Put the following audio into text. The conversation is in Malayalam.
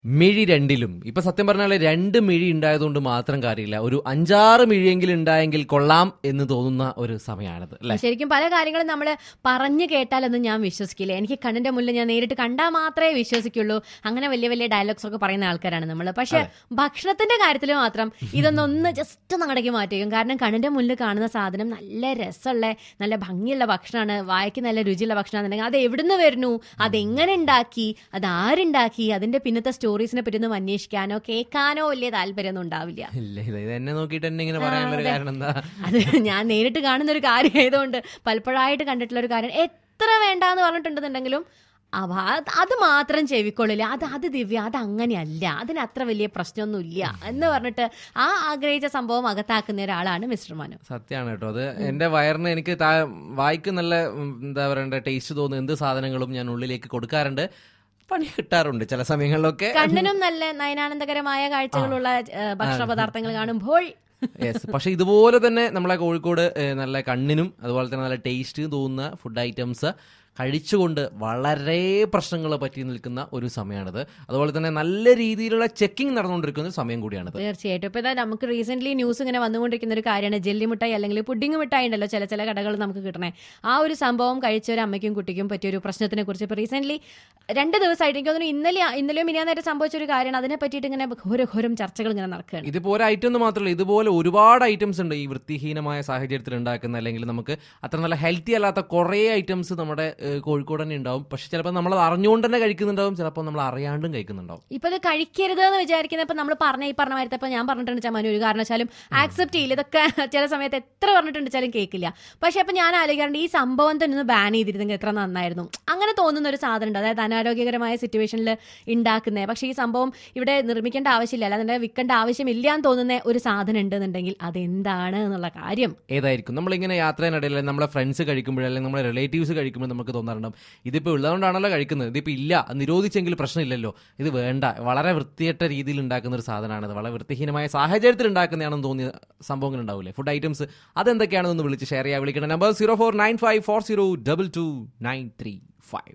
മിഴി രണ്ടിലും ഇപ്പൊ സത്യം പറഞ്ഞാൽ രണ്ട് മിഴി ഉണ്ടായതുകൊണ്ട് മാത്രം കാര്യമില്ല ഒരു അഞ്ചാറ് മിഴിയെങ്കിലും ഉണ്ടായെങ്കിൽ കൊള്ളാം എന്ന് തോന്നുന്ന ഒരു സമയമാണിത് അല്ലെ ശരിക്കും പല കാര്യങ്ങളും നമ്മൾ പറഞ്ഞു കേട്ടാലൊന്നും ഞാൻ വിശ്വസിക്കില്ല എനിക്ക് കണ്ണിന്റെ മുന്നിൽ ഞാൻ നേരിട്ട് കണ്ടാൽ മാത്രമേ വിശ്വസിക്കുള്ളൂ അങ്ങനെ വലിയ വലിയ ഡയലോഗ്സ് ഒക്കെ പറയുന്ന ആൾക്കാരാണ് നമ്മൾ പക്ഷെ ഭക്ഷണത്തിന്റെ കാര്യത്തിൽ മാത്രം ഇതൊന്നും ഒന്ന് ജസ്റ്റ് നടക്കി മാറ്റിയും കാരണം കണ്ണിന്റെ മുന്നിൽ കാണുന്ന സാധനം നല്ല രസമുള്ള നല്ല ഭംഗിയുള്ള ഭക്ഷണമാണ് വായക്ക് നല്ല രുചിയുള്ള ഭക്ഷണമാണെന്നുണ്ടെങ്കിൽ അത് എവിടുന്ന് വരുന്നു അതെങ്ങനെ ഉണ്ടാക്കി അത് ആരുണ്ടാക്കി അതിന്റെ പിന്നത്തെ സ്റ്റോറീസിനെ പറ്റി ഒന്നും അന്വേഷിക്കാനോ കേൾക്കാനോ വലിയ താല്പര്യമൊന്നും ഉണ്ടാവില്ല ഇല്ല ഇത് ഇത് എന്നെ നോക്കിയിട്ട് തന്നെ ഇങ്ങനെ പറയാനുള്ള ഒരു കാരണം എന്താ അത് ഞാൻ നേരിട്ട് കാണുന്ന ഒരു കാര്യം ആയതുകൊണ്ട് പലപ്പോഴായിട്ട് കണ്ടിട്ടുള്ള ഒരു കാര്യം എത്ര വേണ്ടാന്ന് പറഞ്ഞിട്ടുണ്ടെന്നുണ്ടെങ്കിലും അവ അത് അത് മാത്രം ചെവിക്കൊള്ളില്ല അത് അത് ദിവ്യ അത് അങ്ങനെയല്ല അതിന് അത്ര വലിയ പ്രശ്നമൊന്നുമില്ല എന്ന് പറഞ്ഞിട്ട് ആ ആഗ്രഹിച്ച സംഭവം അകത്താക്കുന്ന ഒരാളാണ് മിസ്റ്റർ മനു സത്യമാണ് കേട്ടോ അത് എന്റെ വയറിന് എനിക്ക് താ- വായിക്ക് നല്ല ഉം, എന്താ പറയണ്ട ടേസ്റ്റ് തോന്നുന്ന എന്ത് സാധനങ്ങളും ഞാൻ ഉള്ളിലേക്ക് കൊടുക്കാറുണ്ട് പണി കിട്ടാറുണ്ട് ചില സമയങ്ങളിലൊക്കെ കണ്ണിനും നല്ല നയനാനന്ദകരമായ കാഴ്ചകളുള്ള ഏഹ്, ഭക്ഷണ പദാർത്ഥങ്ങൾ കാണുമ്പോൾ യെസ് പക്ഷെ ഇതുപോലെ തന്നെ നമ്മളെ കോഴിക്കോട് ഏഹ്, നല്ല കണ്ണിനും അതുപോലെ തന്നെ നല്ല ടേസ്റ്റ് തോന്നുന്ന ഫുഡ് ഐറ്റംസ് കഴിച്ചുകൊണ്ട് വളരെ പ്രശ്നങ്ങൾ പറ്റി നിൽക്കുന്ന ഒരു സമയമാണിത് അതുപോലെ തന്നെ നല്ല രീതിയിലുള്ള ചെക്കിംഗ് നടന്നുകൊണ്ടിരിക്കുന്ന ഒരു സമയം കൂടിയാണിത് തീർച്ചയായിട്ടും ഇപ്പൊ ഇതാ നമുക്ക് റീസെന്റ് ന്യൂസ് ഇങ്ങനെ വന്നുകൊണ്ടിരിക്കുന്ന ഒരു കാര്യമാണ് ജെല്ലി മിഠായി അല്ലെങ്കിൽ പുഡിംഗ് മിഠായി ഉണ്ടല്ലോ ചില ചില കടകൾ നമുക്ക് കിട്ടണേ ആ ഒരു സംഭവം കഴിച്ച ഒരു അമ്മയ്ക്കും കുട്ടിക്കും പറ്റിയ ഒരു പ്രശ്നത്തിനെ കുറിച്ച് ഇപ്പൊ റീസെന്റ് രണ്ട് ദിവസമായിട്ട് എനിക്ക് തോന്നുന്നു ഇന്നലെ ഇന്നലെയോ മിനിയാന്നേരം സംഭവിച്ച ഒരു കാര്യമാണ് അതിനെ പറ്റിയിട്ട് ഇങ്ങനെ ഘോരഘോരം ചർച്ചകൾ ഇങ്ങനെ നടക്കുകയാണ് ഇതിപ്പോ ഒരു ഐറ്റം എന്ന് മാത്രമല്ല ഇതുപോലെ ഒരുപാട് ഐറ്റംസ് ഉണ്ട് ഈ വൃത്തിഹീനമായ സാഹചര്യത്തിൽ ഉണ്ടാക്കുന്ന അല്ലെങ്കിൽ നമുക്ക് അത്ര നല്ല ഹെൽത്തി അല്ലാത്ത കുറേ ഐറ്റംസ് നമ്മുടെ ഏഹ്, കോഴിക്കോട് തന്നെ ഉണ്ടാവും പക്ഷെ ചിലപ്പോൾ നമ്മൾ അത് അറിഞ്ഞുകൊണ്ട് തന്നെ കഴിക്കുന്നുണ്ടാവും ചിലപ്പോൾ നമ്മൾ അറിയാണ്ടും കഴിക്കുന്നുണ്ടാവും ഇപ്പൊ ഇത് കഴിക്കരുത് എന്ന് വിചാരിക്കുന്ന ഇപ്പൊ നമ്മൾ പറഞ്ഞ ഈ പറഞ്ഞ മാരത്തെ ഇപ്പൊ ഞാൻ പറഞ്ഞിട്ടുണ്ട് ചമ്മൻ ഒരു കാരണവശാലും ആക്സെപ്റ്റ് ചെയ്യില്ല ഇതൊക്കെ ചില സമയത്ത് എത്ര പറഞ്ഞിട്ടുണ്ട് വെച്ചാലും കേൾക്കില്ല പക്ഷെ അപ്പൊ ഞാൻ ആലോചിക്കാറുണ്ട് ഈ സംഭവം തന്നെ ഒന്ന് ബാൻ ചെയ്തിരുന്നെങ്കിൽ എത്ര നന്നായിരുന്നു അങ്ങനെ തോന്നുന്ന ഒരു സാധനം ഉണ്ട് അതായത് അനാരോഗ്യകരമായ സിറ്റുവേഷനിൽ ഉണ്ടാക്കുന്നത് പക്ഷെ ഈ സംഭവം ഇവിടെ നിർമ്മിക്കേണ്ട ആവശ്യമില്ല അല്ലാതെ വിൽക്കേണ്ട ആവശ്യമില്ല എന്ന് തോന്നുന്ന ഒരു സാധനം ഉണ്ടെന്നുണ്ടെങ്കിൽ അതെന്താണ് എന്നുള്ള കാര്യം ഏതായിരിക്കും നമ്മളിങ്ങനെ യാത്രേനിടയിൽ നമ്മളെ ഫ്രണ്ട്സ് കഴിക്കുമ്പോഴോ അല്ലെങ്കിൽ നമ്മളെ റിലേറ്റീവ്സ് കഴിക്കുമ്പോൾ നമുക്ക് തോന്നാറുണ്ടാവും ഇതിപ്പോൾ ഉള്ളതുകൊണ്ടാണല്ലോ കഴിക്കുന്നത് ഇതിപ്പോൾ ഇല്ല അത് നിരോധിച്ചെങ്കിൽ പ്രശ്നമില്ലല്ലോ ഇത് വേണ്ട വളരെ വൃത്തികെട്ട രീതിയിൽ ഉണ്ടാക്കുന്ന ഒരു സാധനമാണിത് വളരെ വൃത്തിഹീനമായ സാഹചര്യത്തിൽ ഉണ്ടാക്കുന്നതാണെന്ന് തോന്നിയ സംഭവങ്ങൾ ഉണ്ടാവില്ലേ ഫുഡ് ഐറ്റംസ് അതെന്തൊക്കെയാണെന്ന് വിളിച്ച് ഷെയർ ചെയ്യാൻ വിളിക്കണം നമ്പർ zero four nine five four zero double two nine three five